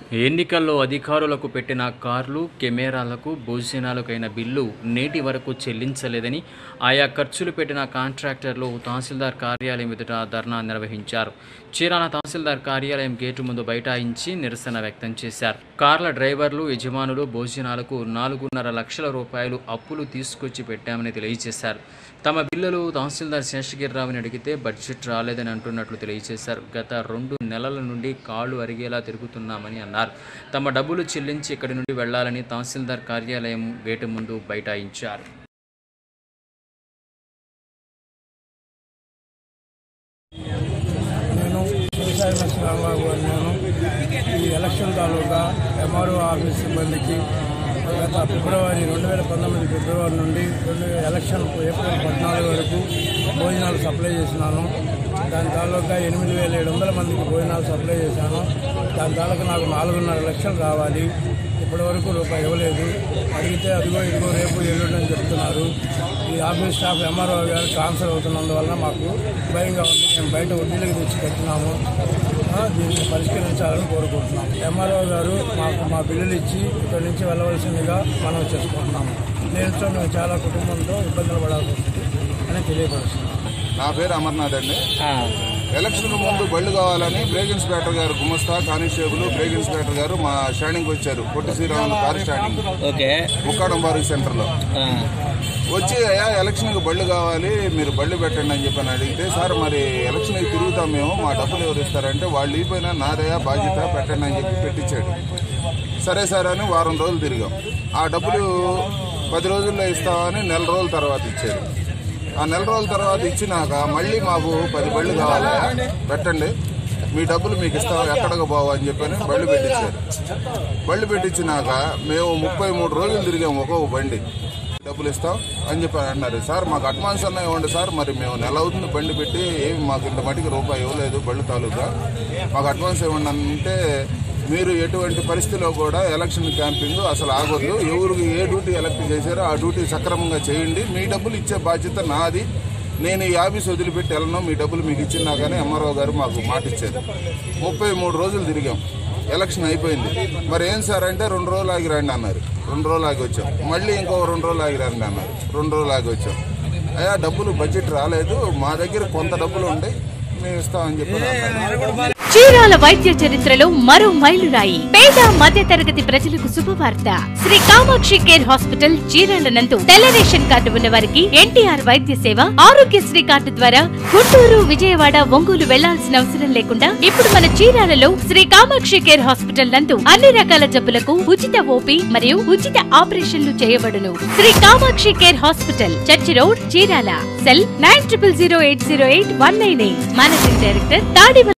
ఎన్నికల్లో అధికారులకు పెట్టిన కార్లు కెమెరాలకు భోజనాలకైన బిల్లు నేటి వరకు చెల్లించలేదని ఆయా ఖర్చులు పెట్టిన కాంట్రాక్టర్లు తహసీల్దార్ కార్యాలయం ఎదుట ధర్నా నిర్వహించారు చీరాల తహసీల్దార్ కార్యాలయం గేటు ముందు బైఠాయించి నిరసన వ్యక్తం చేశారు కార్ల డ్రైవర్లు యజమానులు భోజనాలకు నాలుగున్నర లక్షల రూపాయలు అప్పులు తీసుకొచ్చి పెట్టామని తెలియజేశారు తమ బిల్లులు తహసీల్దార్ శేషగిరిరావుని అడిగితే బడ్జెట్ రాలేదని అంటున్నట్లు తెలియజేశారు గత రెండు నెలల నుండి కాళ్ళు అరిగేలా తిరుగుతున్నామని అన్నారు తమ డబ్బులు చెల్లించి ఇక్కడి నుండి వెళ్లాలని తహసీల్దార్ కార్యాలయం గేటు ముందు బైఠాయించారు నేను వ్యవసాయ మంత్రి రాంబాబు గారు నేను ఈ ఎలక్షన్ తాలూకా ఎంఆర్ఓ ఆఫీస్ సిబ్బందికి గత ఫిబ్రవరి రెండు వేల పంతొమ్మిది ఫిబ్రవరి నుండి రెండు వేల ఎలక్షన్ ఏప్రిల్ పద్నాలుగు వరకు భోజనాలు సప్లై చేసినాను దాని తాలూకా ఎనిమిది వేల ఏడు వందల మందికి భోజనాలు సప్లై చేశాను దాని తాలూకా నాకు నాలుగున్నర లక్షలు రావాలి ఇప్పటి వరకు రూపాయి ఇవ్వలేదు అడిగితే అదిగో ఇదిగో రేపు ఎల్లుండి అని చెప్తున్నారు ఈ ఆఫీస్ స్టాఫ్ ఎంఆర్ఓ గారు ట్రాన్స్ఫర్ అవుతున్నందువల్ల మాకు భయంగా ఉంది మేము బయట వడ్డీలకు తెచ్చి కట్టినాము ఆ, దీన్ని పరిష్కరించాలని కోరుకుంటున్నాం ఎంఆర్ఓ గారు మాకు మా బిల్లులు ఇచ్చి ఇక్కడి నుంచి వెళ్ళవలసిందిగా మనం చేసుకుంటున్నాము దీంతో మేము చాలా కుటుంబంతో ఇబ్బందులు పడాల్సి వస్తుంది అని తెలియపరుస్తున్నాం నా పేరు అమర్నాథ్ అండి ఎలక్షన్ ముందు బళ్ళు కావాలని బ్రేక్ ఇన్స్పెక్టర్ గారు గుమస్తా కానిస్టేబుల్ బ్రేక్ ఇన్స్పెక్టర్ గారు మా స్టాండింగ్ వచ్చారు పొట్టి శ్రీరాములు కారు స్టాండింగ్ ఓకే ముక్కాడం బారు సెంటర్ లో ఆ, వచ్చి అయ్యా ఎలక్షన్ కి బళ్ళు కావాలి మీరు బళ్ళు పెట్టండి అని చెప్పని అడిగితే సార్ మరి ఎలక్షన్ కి తిరుగుతాం మేము మా డబ్బులు ఎవరు ఇస్తారంటే వాళ్ళు ఇపోయినా నాదయా బాధ్యత పెట్టండి అని చెప్పి పెట్టించాడు సరే సార్ అని వారం రోజులు తిరిగాం ఆ డబ్బులు పది రోజుల్లో ఇస్తామని నెల రోజుల తర్వాత ఇచ్చాడు ఆ నెల రోజుల తర్వాత ఇచ్చినాక మళ్ళీ మాకు పది బళ్ళు కావాలి పెట్టండి మీ డబ్బులు మీకు ఇస్తాం ఎక్కడికి పోవు అని చెప్పని బళ్ళు పెట్టించారు బళ్ళు పెట్టించినాక మేము ముప్పై మూడు రోజులు తిరిగాం ఒక్కొక్క బండి డబ్బులు ఇస్తాం అని చెప్పి అన్నారు సార్ మాకు అడ్వాన్స్ అన్న ఇవ్వండి సార్ మరి మేము నెల అవుతుంది బండి పెట్టి ఏమి మాకు ఇంత మటుకు రూపాయి ఇవ్వలేదు బళ్ళు తాలూకా మాకు అడ్వాన్స్ ఇవ్వండి అంటే మీరు ఎటువంటి పరిస్థితిలో కూడా ఎలక్షన్ క్యాంపింగ్ అసలు ఆగొద్దు ఎవరికి ఏ డ్యూటీ ఎలక్ట్ చేశారో ఆ డ్యూటీ సక్రమంగా చేయండి మీ డబ్బులు ఇచ్చే బాధ్యత నాది నేను ఈ ఆఫీస్ వదిలిపెట్టి వెళ్ళను మీ డబ్బులు మీకు ఇచ్చినా కానీ ఎంఆర్ఓ గారు మాకు మాట ఇచ్చారు ముప్పై మూడు రోజులు తిరిగాం ఎలక్షన్ అయిపోయింది మరి ఏం సార్ అంటే రెండు రోజులు ఆగి రండి అన్నారు రెండు రోజులు ఆగి వచ్చాం మళ్ళీ ఇంకో రెండు రోజులు ఆగి రండి అన్నారు రెండు రోజులు ఆగి వచ్చాం అయ్యా డబ్బులు బడ్జెట్ రాలేదు మా దగ్గర కొంత డబ్బులు ఉండే మేము ఇస్తామని చెప్పి అన్నారు చీరాల వైద్య చరిత్రలో మరో మైలురాయి పేద మధ్య తరగతి ప్రజలకు శుభవార్త శ్రీ కామాక్షి కేర్ హాస్పిటల్ చీరాల నందు తెల్ల రేషన్ కార్డు ఉన్న వారికి ఎన్టీఆర్ వైద్య సేవ ఆరోగ్యశ్రీ కార్డు ద్వారా గుంటూరు విజయవాడ ఒంగోలు వెళ్లాల్సిన అవసరం లేకుండా ఇప్పుడు మన చీరాలలో శ్రీ కామాక్షి కేర్ హాస్పిటల్ నందు అన్ని రకాల జబ్బులకు ఉచిత ఓపీ మరియు ఉచిత ఆపరేషన్లు చేయబడును Shri Kamakshi care hospital church road Chirala cell nine triple zero eight zero eight one nine eight managing director తాడి